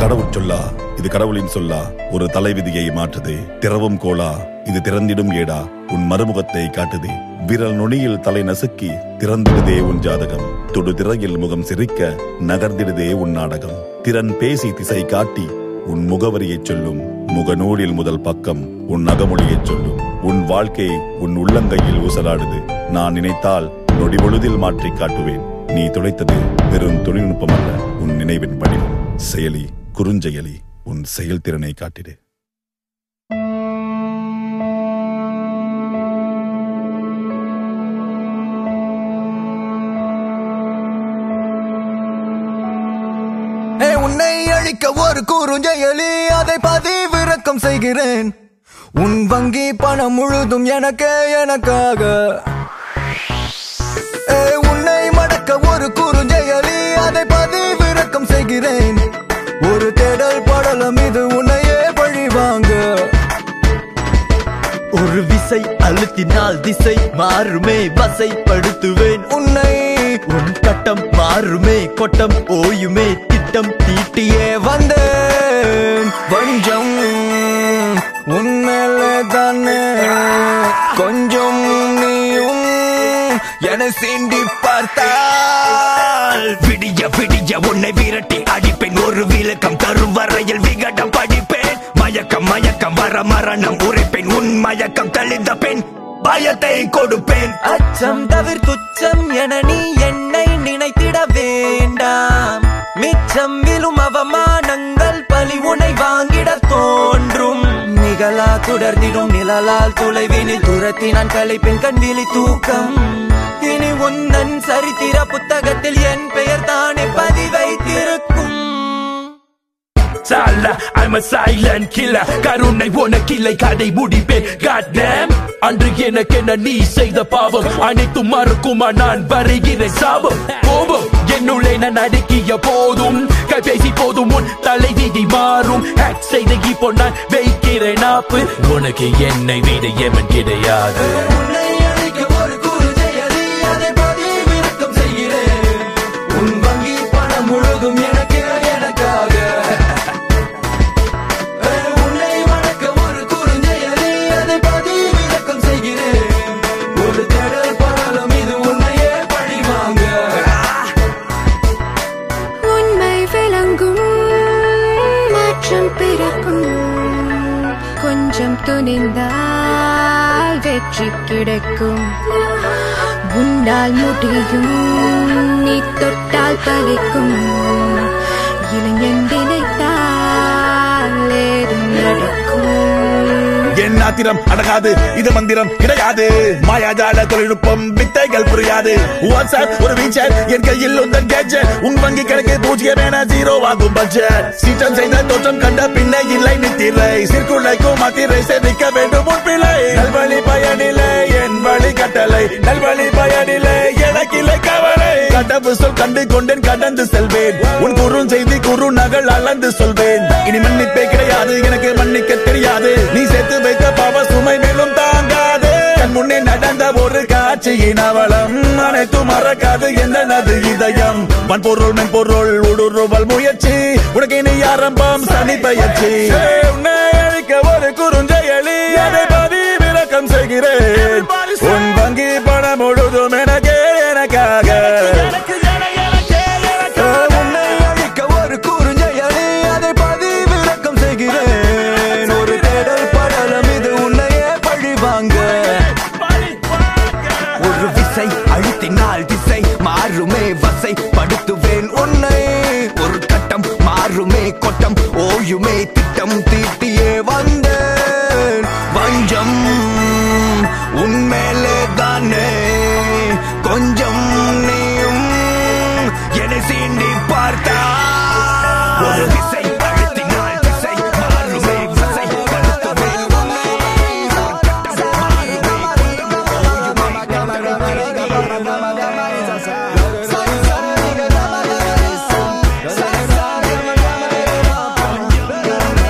கடவுள் சொல்லா இது கடவுளின் சொல்லா ஒரு தலைவிதியை மாற்றுதே திறவும் கோலா இது திறந்திடும் ஏடா உன் மறுமுகத்தை காட்டுதே விரல் நுனியில் தலை நசுக்கி திறந்திடுதே உன் ஜாதகம் தொடு திரையில் முகம் சிரிக்க நகர்ந்திடுதே உன் நாடகம் திறன் பேசி திசை காட்டி உன் முகவரியைச் சொல்லும் முகநூலில் முதல் பக்கம் உன் நகமொழியைச் சொல்லும் உன் வாழ்க்கை உன் உள்ளங்கையில் ஊசலாடுது நான் நினைத்தால் நொடி பொழுதில் மாற்றி காட்டுவேன் நீ துடைத்தது வெறும் தொழில்நுட்பம் அல்ல உன் நினைவின் வடிவம் செயலி குறுஞ்செயலி உன் செயல்திறனை காட்டிடு ஏ உன்னை அழிக்க ஒரு குறுஞ்செயலி அதை பதிவிறக்கம் செய்கிறேன் உன் வங்கி பணம் முழுதும் எனக்கு எனக்காக ஏ உன்னை மடக்க ஒரு குறுஞ்செயலி அதை பதிவிறக்கம் செய்கிறேன் ஒரு தேடல் படலம் இது உன்னையே பழிவாங்க ஒரு விசை அழுத்தினால் திசை மாறுமே வசைப்படுத்துவேன் உன்னை உன் கட்டம் மாறுமே கொட்டம் ஓயுமே திட்டம் தீட்டியே வந்தேன் வஞ்சம் உன்மேலே தானே கொஞ்சம் நீயும் என சீண்டி பார்த்தால் விடிய விடிய உன்னை விரட்டி அடிப்பேன் ஒரு விளக்கம் தரும் வரையில் விகடம் படிப்பேன் மயக்கம் மயக்கம் வர மரணம் உரைப்பேன் உன் மயக்கம் தெளிந்த பெண் பயத்தை கொடுப்பேன் அச்சம் தவிர் துச்சம் என நீ என்னை நினைத்திட வேண்டாம் மிச்சம் விழும் அவமானங்கள் பழி உனை வாங்கிட தோன்றும் நிகழா தொடர்ந்திடும் நிழலால் தொலைவினில் துரத்தி நான் கலைப்பேன் கண்விழி தூக்கம் இனி உந்தன் சரித்திர புத்தகத்தில் என் பெயர் தானே பதிவைத்திருக்கும் சாலா I'm a silent killer கருணை உனக்கில்லை கதை முடிப்பேன் God damn அன்று எனக்கென நீ செய்த பாவம் அனைத்தும் மறுக்குமா நான் வருகிறேன் சாபம் கோபம் என்னுள்ளே நான் அடுக்கிய போதும் கைபேசி போதும் உன் தலைவிதி மாறும் ஹேக் செய்த இப்போ நான் வைக்கிறேன் ஆப்பு உனக்கு என்னை விட எவன் கிடையாது உன்னை அழிக்க ஒரு குறுஞ்செயலி அதை பதிவிறக்கம் செய்கிறேன் உன் வங்கி பணம் முழுதும் எனக்கு எனக்காக ஏ, உன்னை வணக்க ஒரு குறுஞ்செயலி அதை பதிவிறக்கம் செய்கிறேன் ஒரு தேடல் படலம் இது உன்னையே பழிவாங்க உண்மை விளங்கும் மாற்றம் பிறக்கும் கொஞ்சம் துணிந்தால் வெற்றி கிடைக்கும் உண்டால் முடியும் நீ தொட்டால் பலிக்கும் இளைஞன் நினைத்தால் ஏதும் நடக்கும் என் ஆத்திரம் அடகாது இது மந்திரம் கிடையாது மாயாஜால தொழில்நுட்பம் வித்தைகள் புரியாது வாட்ஸ்அப் ஒரு வீச்சர் என் கையில் உந்தன் கேட்ஜெட் உன் வங்கி கணக்கு பூஜ்ஜியம் என ஜீரோ ஆகும் பட்ஜெட் சீற்றம் செய்த தோற்றம் கண்ட பின்ன இல்லை நித்திரை சிற்குலைக்கும் மாத்திரை சேமிக்க வேண்டும் உன் பிள்ளை நல்வழி பயனில்லை என் வழி கட்டளை நல்வழி பயனில்லை எனக்கில்லை கவலை கடவு சொல் கண்டு கொண்டேன் கடந்து செல்வேன் உன் குறும் செய்தி குறு நகல் அளந்து சொல்வேன் இனி மன்னிப்பே கிடையாது எனக்கு மன்னிக்க தெரியாது நீ சேர்த்து வைத்த பாவ சுமை மேலும் தாங்காது கண் முன்னே நடந்த ஒரு காட்சியின் அவலம் அனைத்தும் மறக்காது என்னது இதயம் மண்பொருள் மென்பொருள் ஊடுருவல் முயற்சி உனக்கு இனி ஆரம்பம் சனி பயிற்சி உன்னை அழிக்க ஒரு குறுஞ்செயலி அதை பதிவிறக்கம் செய்கிறேன் உன் வங்கி பணம் முழுதும் எனக்கே எனக்காக உன்னை அழிக்க ஒரு குறுஞ்செயலி அதை பதிவிறக்கம் செய்கிறேன் ஒரு தேடல் படலம் இது உன்னையே பழிவாங்க ஒரு விசை அழுத்தினால் திசை மாறுமே வசை படுத்துவேன் உன்னை ஒரு கட்டம் மாறுமே கொட்டம் ஓயுமே திட்டம் தீட்டியே வந்தேன் வஞ்சம் உன்மேலே தானே கொஞ்சம் நீயும் என்னை சீண்டி பார்த்தா ஒரு விசை அழுத்தினால் திசை மாறுமே வசை படுத்துவேன் உன்னை ஒரு கட்டம் மாறுமே கொட்டம்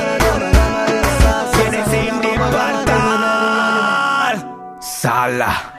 என்னை சீண்டி பார்த்தால் சாலா